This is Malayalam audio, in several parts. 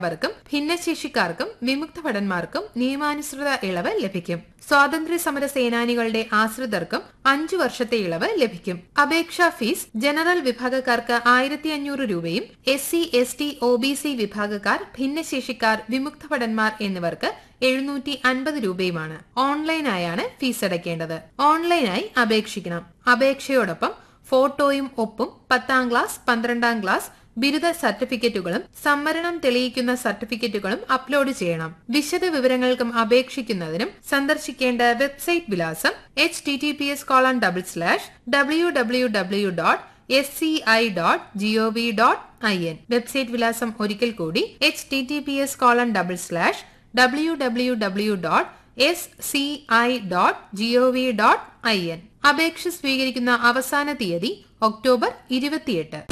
വർക്കും ഭിന്നശേഷിക്കാർക്കും വിമുക്ത ഭടന്മാർക്കും നിയമാനുസൃത ഇളവ് ലഭിക്കും സ്വാതന്ത്ര്യ സമര സേനാനികളുടെ ആശ്രിതർക്കും അഞ്ചു വർഷത്തെ ഇളവ് ലഭിക്കും അപേക്ഷാ ഫീസ് ജനറൽ വിഭാഗക്കാർക്ക് ആയിരത്തി അഞ്ഞൂറ് രൂപയും S C S T O B C വിഭാഗക്കാർ ഭിന്നശേഷിക്കാർ വിമുക്ത ഭടന്മാർ എന്നിവർക്ക് എഴുന്നൂറ്റി അൻപത് രൂപയുമാണ് ഓൺലൈനായാണ് ഫീസ് അടയ്ക്കേണ്ടത് ഓൺലൈനായി അപേക്ഷിക്കണം അപേക്ഷയോടൊപ്പം ഫോട്ടോയും ഒപ്പും പത്താം ക്ലാസ് പന്ത്രണ്ടാം ക്ലാസ് ബിരുദ സർട്ടിഫിക്കറ്റുകളും സംവരണം തെളിയിക്കുന്ന സർട്ടിഫിക്കറ്റുകളും അപ്ലോഡ് ചെയ്യണം വിശദ വിവരങ്ങൾക്കും അപേക്ഷിക്കുന്നതിനും സന്ദർശിക്കേണ്ട വെബ്സൈറ്റ് വിലാസം H T T P S colon double slash W W W dot S C I dot GOV dot I N website വിലാസം ഒരിക്കൽ കൂടി H T T P S colon double slash W W W dot S C I dot GOV dot I N അപേക്ഷ സ്വീകരിക്കുന്ന അവസാന തീയതി ഒക്ടോബർ ഇരുപത്തിയെട്ട്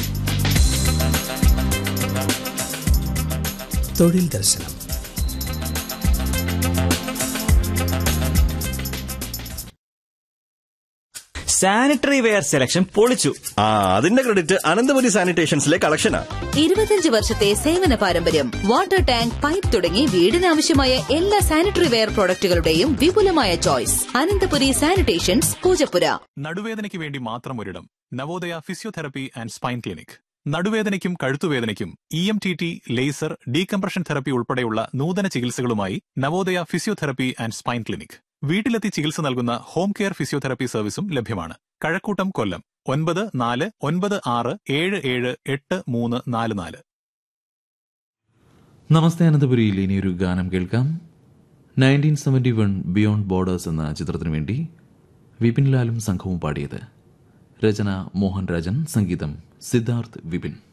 തൊഴിൽ ദർശനം സാനിറ്ററി വെയർ സെലക്ഷൻ പൊളിച്ചു ആ അതിന്റെ ക്രെഡിറ്റ് അനന്തപുരി സാനിറ്റേഷൻസിലെ കളക്ഷനാ ഇരുപത്തിയഞ്ച് വർഷത്തെ സേവന പാരമ്പര്യം വാട്ടർ ടാങ്ക് പൈപ്പ് തുടങ്ങി വീടിനാവശ്യമായ എല്ലാ സാനിറ്ററി വെയർ പ്രോഡക്റ്റുകളുടെയും വിപുലമായ ചോയ്സ് അനന്തപുരി സാനിറ്റേഷൻസ് പൂജപ്പുര നടുവേദനയ്ക്ക് വേണ്ടി മാത്രം ഒരിടം Navodaya physiotherapy and spine clinic നടുവേദനയ്ക്കും കഴുത്തുവേദനയ്ക്കും E M T T laser decompression therapy ഉൾപ്പെടെയുള്ള നൂതന ചികിത്സകളുമായി Navodaya physiotherapy and spine clinic വീട്ടിലെത്തി ചികിത്സ നൽകുന്ന ഹോം കെയർ ഫിസിയോതെറപ്പി സർവീസും ലഭ്യമാണ് കഴക്കൂട്ടം കൊല്ലം ഒൻപത് നാല് ഒൻപത് ആറ് ഏഴ് ഏഴ് എട്ട് മൂന്ന് നാല് നാല് നമസ്തേ അനന്തപുരിയിൽ ഇനിയൊരു ഗാനം കേൾക്കാം nineteen seventy one beyond borders എന്ന ചിത്രത്തിനു വേണ്ടി വിപിൻ ലാലും സംഘവും പാടിയത് രചന മോഹൻ രാജൻ സംഗീതം സിദ്ധാർത്ഥ് വിപിൻ